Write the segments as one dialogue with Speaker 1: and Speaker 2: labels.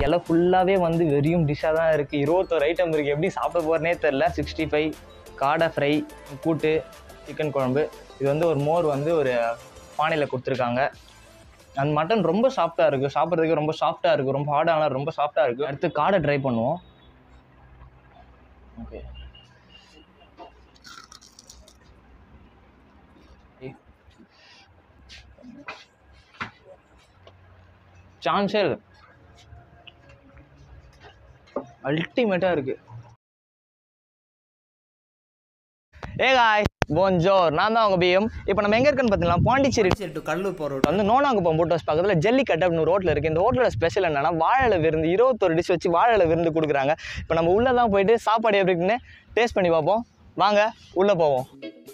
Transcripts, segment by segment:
Speaker 1: இலை ஃபுல்லாகவே வந்து வெறியும் டிஷ்ஷாக தான் இருக்குது இருபத்தோரு ஐட்டம் இருக்குது எப்படி சாப்பிட போகிறனே தெரில சிக்ஸ்டி ஃபைவ் காடை ஃப்ரை கூட்டு சிக்கன் குழம்பு இது வந்து ஒரு மோர் வந்து ஒரு பானையில் கொடுத்துருக்காங்க அந்த மட்டன் ரொம்ப சாஃப்டாக இருக்குது சாப்பிட்றதுக்கு ரொம்ப சாஃப்டாக இருக்குது ரொம்ப ஹார்டான ரொம்ப சாஃப்டாக இருக்குது அடுத்து காடை ட்ரை பண்ணுவோம் ஓகே சான்ஸே இல்லை அல்டிமேட்டாக இருக்குது ஏ காய் போஞ்சோ நான் தான் உங்க பிஎம் இப்போ நம்ம எங்க இருக்குன்னு பார்த்தீங்கன்னா பாண்டிச்சேரி
Speaker 2: சரி டு கடலூர் போகிற ரோடு
Speaker 1: வந்து நோனாங்குப்பம் போட்டு ஹவுஸ் பக்கத்தில் ஜல்லிக்கட்டு அப்படின்னு ஒரு ரோட்டில் இருக்குது இந்த ஹோட்டலோட ஸ்பெஷல் என்னன்னா வாழை விருந்து இருபத்தொரு டிஷ் வச்சு வாழை விருந்து கொடுக்குறாங்க இப்போ நம்ம உள்ளே தான் போயிட்டு சாப்பாடு எப்படி இருக்குன்னு டேஸ்ட் பண்ணி பார்ப்போம் வாங்க உள்ளே போவோம்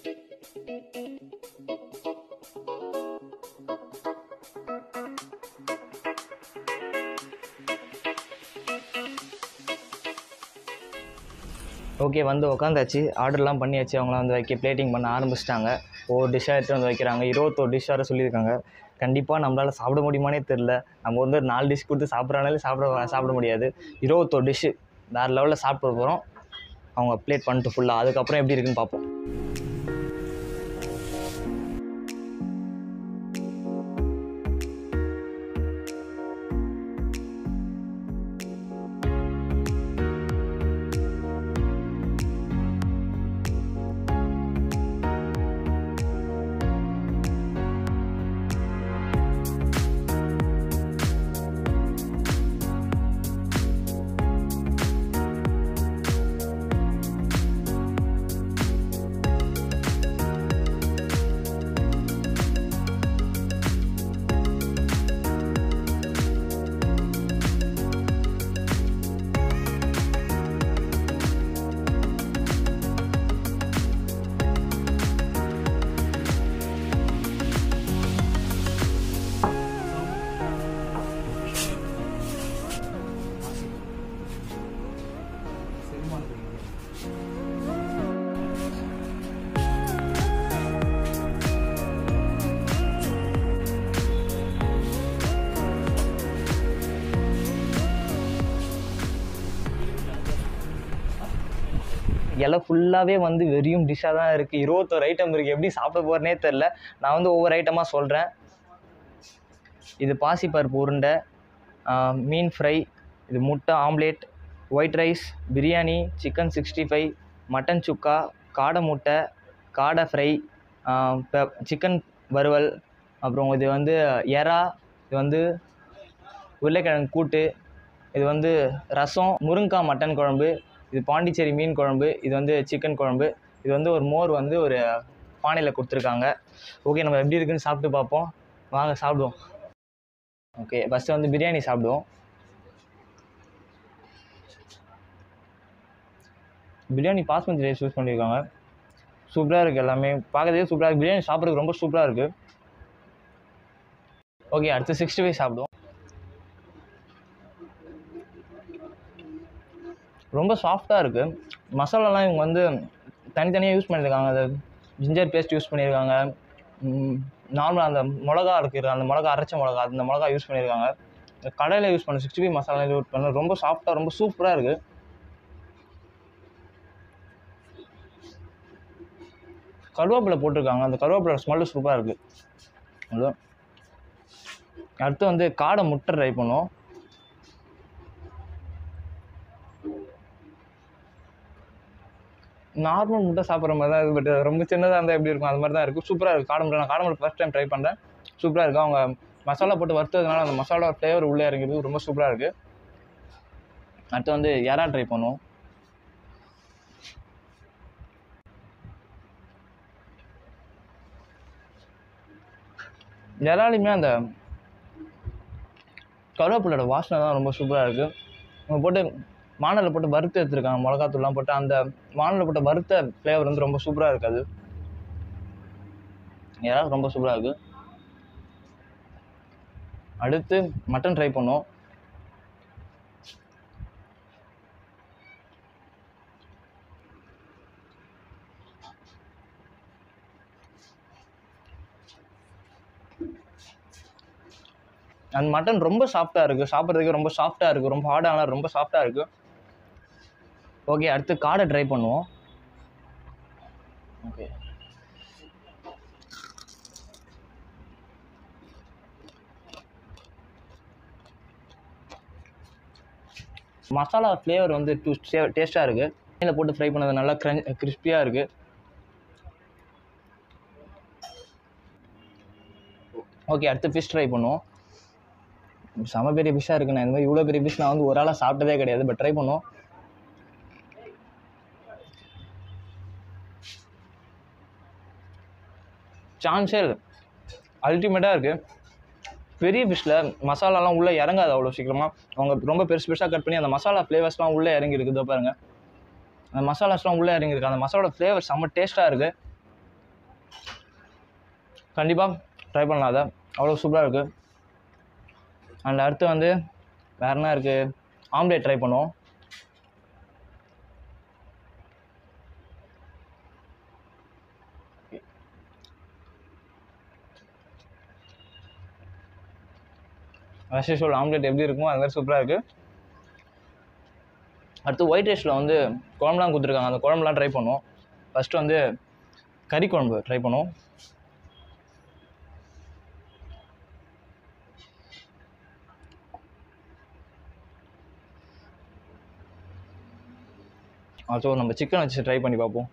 Speaker 1: ஓகே வந்து உட்காந்தாச்சு ஆர்டர்லாம் பண்ணியாச்சு அவங்களாம் வந்து வைக்க பிளேட்டிங் பண்ண ஆரம்பிச்சிட்டாங்க ஒவ்வொரு டிஷ்ஷாக எடுத்துகிட்டு வந்து வைக்கிறாங்க இருபத்தோரு டிஷ் வர சொல்லியிருக்காங்க கண்டிப்பாக நம்மளால் சாப்பிட முடியுமானே தெரில நம்ம வந்து ஒரு நாலு டிஷ் கொடுத்து சாப்பிட்றனாலே சாப்பிட சாப்பிட முடியாது இருபத்தோரு டிஷ்ஷு வேறு லெவலில் சாப்பிட போகிறோம் அவங்க பிளேட் பண்ணிட்டு ஃபுல்லாக அதுக்கப்புறம் எப்படி இருக்குன்னு பார்ப்போம் இலை ஃபுல்லாகவே வந்து வெறியும் டிஷ்ஷாக தான் இருக்குது இருபத்தோரு ஐட்டம் இருக்குது எப்படி சாப்பிட போகிறனே தெரில நான் வந்து ஒவ்வொரு ஐட்டமாக சொல்கிறேன் இது பாசிப்பருப்பு உருண்டை ஆஹ் மீன் ஃப்ரை இது முட்டை omelette white rice biryani chicken sixty five mutton சுக்கா காடை முட்டை காடை ஃப்ரை சிக்கன் வறுவல் அப்புறம் இது வந்து எறா இது வந்து உருளைக்கிழங்கு கூட்டு இது வந்து ரசம் முருங்காய் மட்டன் குழம்பு இது பாண்டிச்சேரி மீன் குழம்பு இது வந்து சிக்கன் குழம்பு இது வந்து ஒரு மோர் வந்து ஒரு பானையில் கொடுத்துருக்காங்க ஓகே நம்ம எப்படி இருக்குன்னு சாப்பிட்டு பார்ப்போம் வாங்க சாப்பிடுவோம் ஓகே ஃபஸ்ட்டு வந்து பிரியாணி சாப்பிடுவோம் பிரியாணி பாஸ்மதி ரைஸ் யூஸ் பண்ணியிருக்காங்க சூப்பராக இருக்குது எல்லாமே பார்க்கறதுக்கே சூப்பராக இருக்குது பிரியாணி சாப்பிட்றதுக்கு ரொம்ப சூப்பராக இருக்குது ஓகே அடுத்து சிக்ஸ்டி ஃபைவ் சாப்பிடுவோம் ரொம்ப சாஃப்டாக இருக்குது மசாலாலாம் இவங்க வந்து தனித்தனியாக யூஸ் பண்ணியிருக்காங்க அது ஜிஞ்சர் பேஸ்ட் யூஸ் பண்ணியிருக்காங்க நார்மலாக அந்த மிளகா இருக்குது அந்த மிளகா அரைச்ச மிளகா அந்த மிளகா யூஸ் பண்ணியிருக்காங்க இந்த கடையில் யூஸ் பண்ண சிக்ஸ்டி ஃபைவ் மசாலா யூஸ் பண்ண ரொம்ப சாஃப்டாக ரொம்ப சூப்பராக இருக்குது கருவேப்பிலை போட்டிருக்காங்க அந்த கருவேப்பிலை ஸ்மெல்லு சூப்பராக இருக்குது அதான் அடுத்து வந்து காடை முட்டை ட்ரை பண்ணோம் நார்மல் முட்டை சாப்பிட்ற மாதிரி தான் இருக்குது பட் ரொம்ப சின்னதாக இருந்தால் எப்படி இருக்கும் அது மாதிரி தான் இருக்குது சூப்பராக இருக்குது காடை முட்டை நான் காடை முட்டை ஃபஸ்ட் டைம் ட்ரை பண்ணுறேன் சூப்பராக இருக்குது அவங்க மசாலா போட்டு வறுத்ததுனால அந்த மசாலா ஃப்ளேவர் உள்ளே இறங்குது ரொம்ப சூப்பராக இருக்குது அடுத்து வந்து எறா ட்ரை பண்ணுவோம் எறாலையுமே அந்த கருவேப்பிலோட வாசனை தான் ரொம்ப சூப்பராக இருக்குது அவங்க போட்டு வானலில் போட்டு வறுத்து எடுத்துருக்காங்க மிளகாத்தூள்லாம் போட்டு அந்த வானலில் போட்ட வறுத்த ஃப்ளேவர் வந்து ரொம்ப சூப்பராக இருக்குது இறா ரொம்ப சூப்பராக இருக்குது அடுத்து மட்டன் ட்ரை பண்ணோம் அந்த மட்டன் ரொம்ப சாஃப்டாக இருக்குது சாப்பிட்றதுக்கு ரொம்ப சாஃப்டாக இருக்குது ரொம்ப ஹார்டான ரொம்ப சாஃப்டாக இருக்குது ஓகே அடுத்து காடை ட்ரை பண்ணுவோம் ஓகே மசாலா ஃப்ளேவர் வந்து டூ டேஸ்ட்டாக இருக்குது எண்ணெயில் போட்டு ஃப்ரை பண்ணது நல்லா க்ரன் கிறிஸ்பியாக இருக்குது ஓகே அடுத்து ஃபிஷ் ட்ரை பண்ணுவோம் செம பெரிய ஃபிஷ்ஷாக இருக்குண்ணா இந்த மாதிரி இவ்வளோ பெரிய ஃபிஷ் நான் வந்து ஒரு ஆளாக சாப்பிட்டதே கிடையாது பட் ட்ரை பண்ணுவோம் சான்ஸே இல்லை அல்டிமேட்டாக இருக்குது பெரிய ஃபிஷ்ஷில் மசாலாலாம் உள்ளே இறங்காது அவ்வளோ சீக்கிரமாக அவங்க ரொம்ப பெருசு பெருசாக கட் பண்ணி அந்த மசாலா ஃப்ளேவர்ஸ்லாம் உள்ளே இறங்கி இருக்குது இதோ பாருங்க அந்த மசாலாஸ்லாம் உள்ளே இறங்கியிருக்கு அந்த மசாலோட ஃப்ளேவர் செம்ம டேஸ்ட்டாக இருக்குது கண்டிப்பாக ட்ரை பண்ணலாம் அதை அவ்வளோ சூப்பராக இருக்குது அண்ட் அடுத்து வந்து வேற என்ன இருக்குது ஆம்லேட் ட்ரை பண்ணுவோம் as usual ஆம்லேட் எப்படி இருக்குமோ அது மாதிரி சூப்பராக இருக்குது அடுத்து ஒயிட் ரைஸில் வந்து குழம்புலாம் கொடுத்துருக்காங்க அந்த குழம்புலாம் ட்ரை பண்ணுவோம் ஃபஸ்ட்டு வந்து கறி குழம்பு ட்ரை பண்ணுவோம் ஸோ நம்ம சிக்கன் வச்சு ட்ரை பண்ணி பார்ப்போம்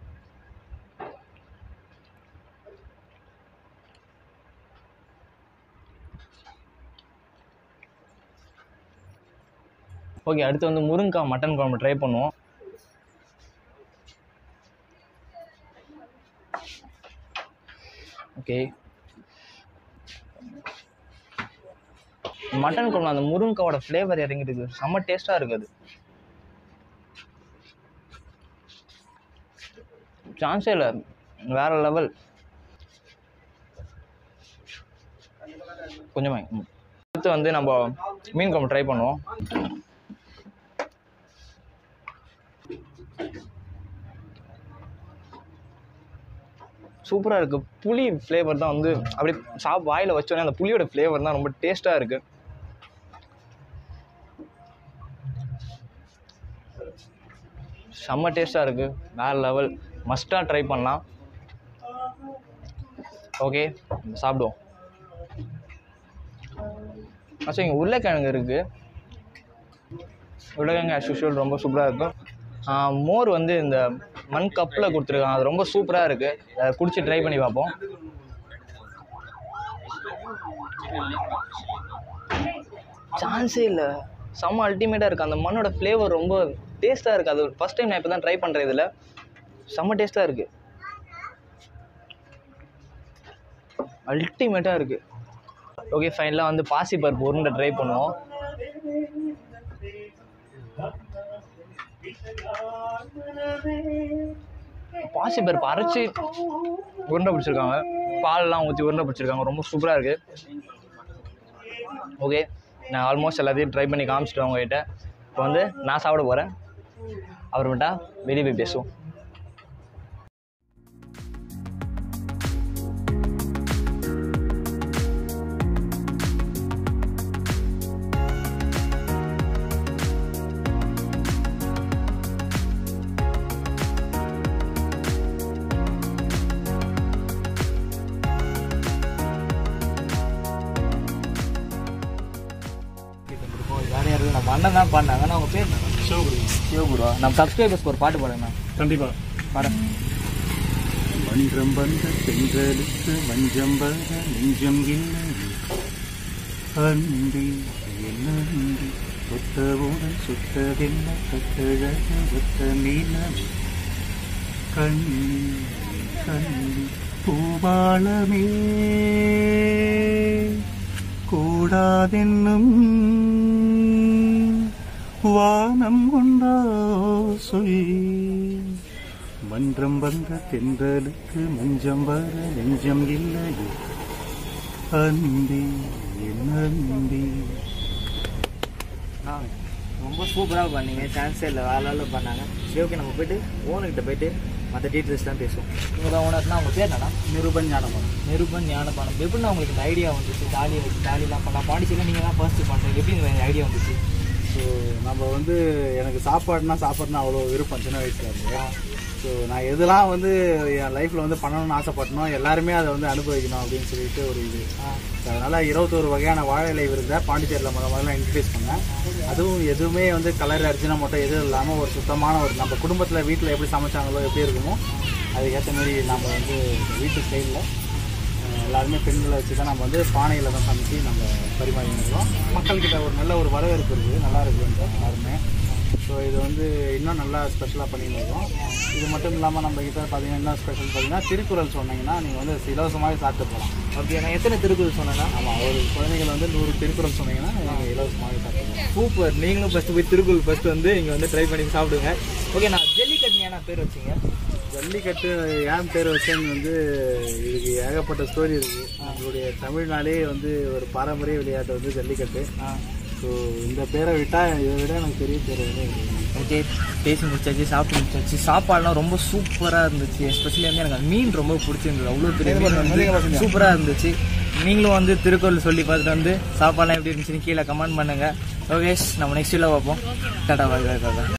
Speaker 1: ஓகே அடுத்து வந்து முருங்கைக்காய் மட்டன் குழம்பு ட்ரை பண்ணுவோம் ஓகே மட்டன் குழம்பு அந்த முருங்கைக்காவோட ஃப்ளேவர் இறங்கிட்டு செம்ம டேஸ்ட்டாக இருக்குது சான்ஸே இல்லை வேற லெவல் கொஞ்சமா ம். அடுத்து வந்து நம்ம மீன் குழம்பு ட்ரை பண்ணுவோம் சூப்பராக இருக்குது புளி ஃப்ளேவர் தான் வந்து அப்படியே சாப் வாயில் வச்சோடனே அந்த புளியோட ஃப்ளேவர் தான் ரொம்ப டேஸ்ட்டாக இருக்குது செம்ம டேஸ்ட்டாக இருக்குது வேறு லெவல் மஸ்ட்டாக ட்ரை பண்ணலாம் ஓகே சாப்பிடுவோம் ஆக்சுவலி இங்கே உருளைக்கிழங்கு இருக்குது உருளைக்கிழங்கு as usual ரொம்ப சூப்பராக இருக்கும் ஆ, மோர் வந்து இந்த மண் கப்பில் கொடுத்துருக்காங்க அது ரொம்ப சூப்பராக இருக்குது அதை குடிச்சு ட்ரை பண்ணி பார்ப்போம் சான்ஸே இல்லை செம்ம அல்டிமேட்டாக இருக்குது அந்த மண்ணோட ஃப்ளேவர் ரொம்ப டேஸ்ட்டாக இருக்குது அது ஃபஸ்ட் டைம் நான் இப்போ தான் ட்ரை பண்ணுறேன் இதில் செம்ம டேஸ்ட்டாக இருக்குது அல்டிமேட்டாக இருக்குது ஓகே ஃபைனலாக வந்து பாசி பருப்பு உருண்டை ட்ரை பண்ணுவோம் பாசி பருப்பு அரைச்சி உருண்டை பிடிச்சிருக்காங்க பால்லாம் ஊற்றி உருண்டை பிடிச்சிருக்காங்க ரொம்ப சூப்பராக இருக்குது ஓகே நான் ஆல்மோஸ்ட் எல்லாத்தையும் ட்ரை பண்ணி காமிச்சிட்டேன் உங்ககிட்ட இப்போ வந்து நான் சாப்பிட போகிறேன் அப்புறமேட்டா வெளியே போய் பேசுவோம் வேறு யாரும் நம்ம அண்ணன் தான் பாடினாங்க நான் அவங்க பேர்
Speaker 2: சிவகுரு
Speaker 1: சிவகுருவா நம்ம சப்ஸ்கிரைபர்ஸ்க்கு ஒரு பாட்டு பாடுங்கண்ணா
Speaker 2: கண்டிப்பா
Speaker 1: பாடுறேன்
Speaker 2: மன்றம் வந்த பெண்களுக்கு மஞ்சம் வர நெஞ்சம் இல்லை அன்பி என்ன அன்பி ஒத்தவுடன் சுத்ததென்ன கட்டழக ஒத்த நீளம் கண்ணி கண்ணி பூபாலமே கூடாதென்னும் வானம் கொண்டோ சொல் மன்றம் வந்த தென்றலுக்கு மஞ்சம் வர நெஞ்சம் இல்லையே அன்பி என் அன்பி
Speaker 1: ஆ ரொம்ப சூப்பராக பண்ணீங்க சான்ஸே இல்லை வேலை வேலை பண்ணாங்க சரி ஓகே நம்ம போயிட்டு ஓனர்கிட்ட போயிட்டு
Speaker 3: மற்ற டீட்டெயில்ஸ் தான் பேசுவோம்
Speaker 1: இவங்க தான் ஓனர்னா அவங்க பேர் என்னன்னா
Speaker 3: நிருபன் ஞானமரம்
Speaker 1: நிருபன் ஞானபானம் எப்படின்னா உங்களுக்கு இந்த ஐடியா வந்துச்சு ஜாலியை வச்சு ஜாலியெலாம் பண்ணலாம் பாண்டிச்சேரியில் நீங்கள் தான் ஃபர்ஸ்ட் பண்ணுறீங்க எப்படி இந்த ஐடியா வந்துச்சு
Speaker 3: ஸோ நம்ம வந்து எனக்கு சாப்பாடுனா சாப்பாடுனா அவ்வளோ விருப்பம் சின்ன வயசுல இருந்து ஸோ நான் எதெல்லாம் வந்து என் லைஃப்பில் வந்து பண்ணணும்னு ஆசைப்பட்டனோ எல்லாருமே அதை வந்து அனுபவிக்கணும் அப்படின்னு சொல்லிட்டு ஒரு இது So, அதனால இருபத்தோரு வகையான வாழை இலை விருந்தை பாண்டிச்சேரியில் முத முதல்ல இன்ட்ரடியூஸ் பண்ணேன் அதுவும் எதுவுமே வந்து கலர் அர்ஜினா மட்டும் எதுவும் இல்லாமல் ஒரு சுத்தமான ஒரு நம்ம குடும்பத்தில் வீட்டில் எப்படி சமைச்சாங்களோ எப்படி இருக்குமோ அதுக்கேற்ற மாதிரி நம்ம வந்து வீட்டு ஸ்டைலில் எல்லாருமே பெண்களை வச்சு தான் நம்ம வந்து பானையில் தான் சமைச்சு நம்ம பரிமாறிக்கிறோம் மக்கள்கிட்ட ஒரு நல்ல ஒரு வரவேற்பு இருக்குது நல்லா இருக்குன்ட்டு எல்லாருமே ஸோ இது வந்து இன்னும் நல்லா ஸ்பெஷலாக பண்ணிட்டு இருக்கோம் இது மட்டும் இல்லாமல் நம்ம கிட்ட பார்த்தீங்கன்னா என்ன ஸ்பெஷல் பார்த்தீங்கன்னா திருக்குறள் சொன்னீங்கன்னா நீங்கள் வந்து இலவசமாகவே சாப்பிட்டு போகலாம்
Speaker 1: ஓகே நான் எத்தனை திருக்குறள் சொன்னேன்னா
Speaker 3: ஆமாம் ஒரு குழந்தைகள் வந்து நூறு திருக்குறள் சொன்னீங்கன்னா நீங்கள் இலவசமாகவே சாப்பிட்டு
Speaker 1: சூப்பர் நீங்களும் ஃபஸ்ட்டு போய் திருக்குறள் ஃபஸ்ட்டு வந்து இங்கே வந்து ட்ரை பண்ணி சாப்பிடுங்க ஓகே நான் ஜல்லிக்கட்டு ஏன் பேர் வச்சிங்க
Speaker 3: ஜல்லிக்கட்டு ஏன் பேர் வச்சேன்னு வந்து இதுக்கு ஏகப்பட்ட ஸ்டோரி இருக்குது நம்மளுடைய தமிழ்நாளே வந்து ஒரு பாரம்பரிய விளையாட்டு வந்து ஜல்லிக்கட்டு ஸோ இந்த பேரை விட்டால் இதை விட எனக்கு பெரிய பேர் வந்து இல்லை.
Speaker 1: ஓகே பேசி முடிச்சாச்சு சாப்பிட்டு முடிச்சாச்சு சாப்பாடுலாம் ரொம்ப சூப்பராக இருந்துச்சு எஸ்பெஷலி வந்து எனக்கு அந்த மீன் ரொம்ப பிடிச்சிருந்தது அவ்வளோ பெரிய மீன் வந்து சூப்பராக இருந்துச்சு நீங்களும் வந்து திருக்குறள் சொல்லி பார்த்துட்டு வந்து சாப்பாடுலாம் எப்படி இருந்துச்சுன்னு கீழே கமெண்ட் பண்ணுங்கள் ஓகே நம்ம நெக்ஸ்ட் வீடியோ பார்ப்போம் டாடா பாய் பாய் பாய்